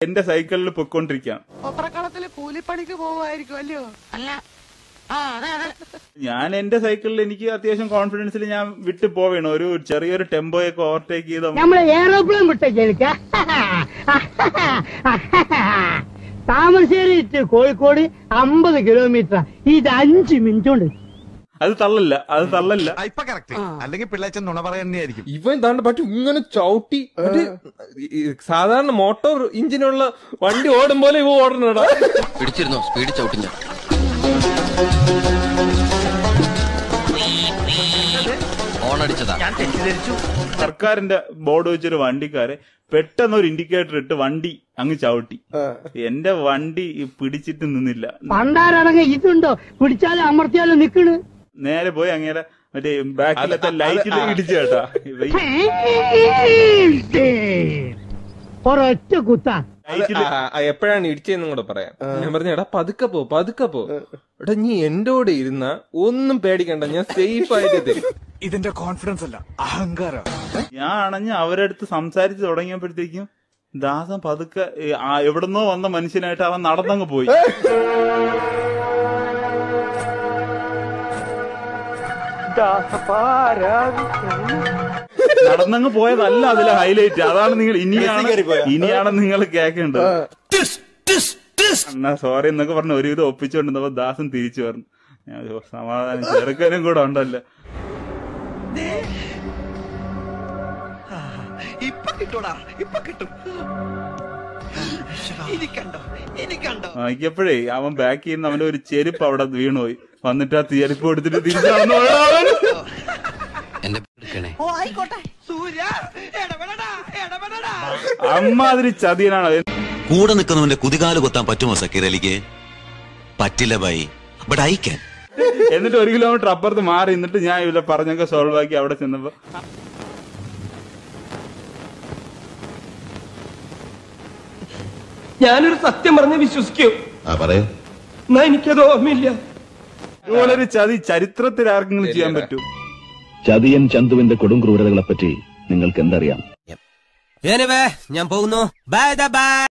എന്റെ സൈക്കിളിൽ പൊയ്ക്കൊണ്ടിരിക്കുകയാണ് ഒപ്പറക്കളത്തില് കൂലിപ്പണിക്ക് പോവായിരിക്കും അല്ലയോ അല്ല ആ അതെ അതെ ഞാൻ എന്റെ സൈക്കിളിൽ എനിക്ക് അത്യാവശ്യം കോൺഫിഡൻസിൽ ഞാൻ വിട്ടു പോവേണം ഒരു ചെറിയൊരു ടെമ്പോയൊക്കെ ഓവർടേക്ക് ചെയ്ത് നമ്മളെ ഏറോപ്ലെയിൻ വിട്ടേക്ക് താമരശ്ശേരി to കോഴിക്കോട് അമ്പത് കിലോമീറ്റർ ഇത് അഞ്ച് മിനിറ്റ് കൊണ്ട് അത് തള്ളല്ല അത് തള്ളല്ല ഇപ്പൊ കറക്റ്റ് അല്ലെങ്കിൽ പിള്ളേച്ചൻ നുണ പറയുന്നതായിരിക്കും ഇവൻ താണ്ട് പറ്റും ഇങ്ങനെ ചവിട്ടി മറ്റേ ഈ സാധാരണ മോട്ടോർ എഞ്ചിനുള്ള വണ്ടി ഓടും പോലെ ഇവ ഓടണടാ പിടിച്ചിരുന്നോ സ്പീഡ് ചവിട്ടി ഞാൻ ഓണടിച്ചതാ സർക്കാരിന്റെ ബോർഡ് വെച്ചൊരു വണ്ടിക്കാരെ പെട്ടെന്ന് ഒരു ഇൻഡിക്കേറ്റർ ഇട്ട് വണ്ടി അങ്ങ് ചവിട്ടി എന്റെ വണ്ടി പിടിച്ചിട്ട് നിന്നില്ല പണ്ടാരടങ്ങ ഇതുണ്ടോ പിടിച്ചാലും അമർത്തിയാലും നിക്കണ് നേരെ പോയി അങ്ങേരെ മറ്റേ ബാക്കിലത്തെ ലൈറ്റിൽ ഇടിച്ചു കേട്ടാ ഈ ഒരൊറ്റ കുത്താ ലൈറ്റില് എപ്പോഴാണ് ഇടിച്ചതെന്നും കൂടെ പറയാം ഞാൻ പറഞ്ഞു എടാ പതുക്കെ പോ പതുക്കെ പോ എടാ നീ എന്റെ കൂടെ ഇരുന്ന ഒന്നും പേടിക്കണ്ട ഞാൻ സേഫ് ആയിട്ട് തരും ഇതിന്റെ കോൺഫിഡൻസ് അല്ല അഹങ്കാരം ഞാൻ അണഞ്ഞ് അവരുടെ അടുത്ത് സംസാരിച്ച് തുടങ്ങിയപ്പോഴത്തേക്കും ദാസൻ പതുക്കെ ഏ, ആ എവിടുന്നോ വന്ന മനുഷ്യനായിട്ട് അവൻ നടന്നങ്ങ് പോയി നടന്നങ്ങ് പോയതല്ല അതിലെ ഹൈലൈറ്റ് അതാണ് നിങ്ങൾ ഇനിയാണ് ഇനിയാണ് നിങ്ങൾ കേൾക്കേണ്ടത് എന്നാ സോറി എന്നൊക്കെ പറഞ്ഞ് ഒരുവിധം ഒപ്പിച്ചുകൊണ്ടിരുന്നപ്പോ ദാസൻ തിരിച്ചു പറഞ്ഞു ഞാൻ ഓ, സമാധാനം ചെറുക്കനും കൂടെ ഉണ്ടല്ലോ ഇപ്പൊ കിട്ടൂടാ ഇപ്പൊ കിട്ടും ഇനി കണ്ടോ ഇനി കണ്ടോ നോക്കിയപ്പോഴേ അവൻ ബാക്ക് ചെയ്യുന്ന അവന്റെ ഒരു ചെരുപ്പ് അവിടെ വീണുപോയി വന്നിട്ട് ആ ചെരുപ്പ് എടുത്തിട്ട് തിരിച്ചു നടന്നു പോയതാ അവൻ. എന്റെ എടുക്കണേ ഓ ആയിക്കോട്ടെ സൂര്യ ഇടപെടടാ ഇടപെടടാ അമ്മാതിരി ചതിയനാണ് അവൻ. കൂടെ നിൽക്കുന്നവന്റെ കുതികാല് കൊത്താൻ പറ്റുമോ സക്കീർ അലിക്ക് പറ്റില്ല ബൈ ബട്ട് ഐ ക്യാൻ എന്നിട്ട് ഒരു കിലോമീറ്റർ അപ്പുറത്ത് മാറി നിന്നിട്ട് ഞാൻ ഇവരെ പറഞ്ഞൊക്കെ സോൾവ് ആക്കി അവിടെ ചെന്നപ്പോ ഞാനൊരു സത്യം പറഞ്ഞ് വിശ്വസിക്കൂ പറയൂ എന്നാ എനിക്കത് ഓർമ്മയില്ല ഇതുപോലൊരു ചതി ചരിത്രത്തിൽ ആർക്കെങ്കിലും ചെയ്യാൻ പറ്റും ചതിയൻ ചന്തുവിന്റെ കൊടും ക്രൂരതകളെപ്പറ്റി നിങ്ങൾക്ക് എന്തറിയാം ഞാൻ പോകുന്നു ബൈ ബൈ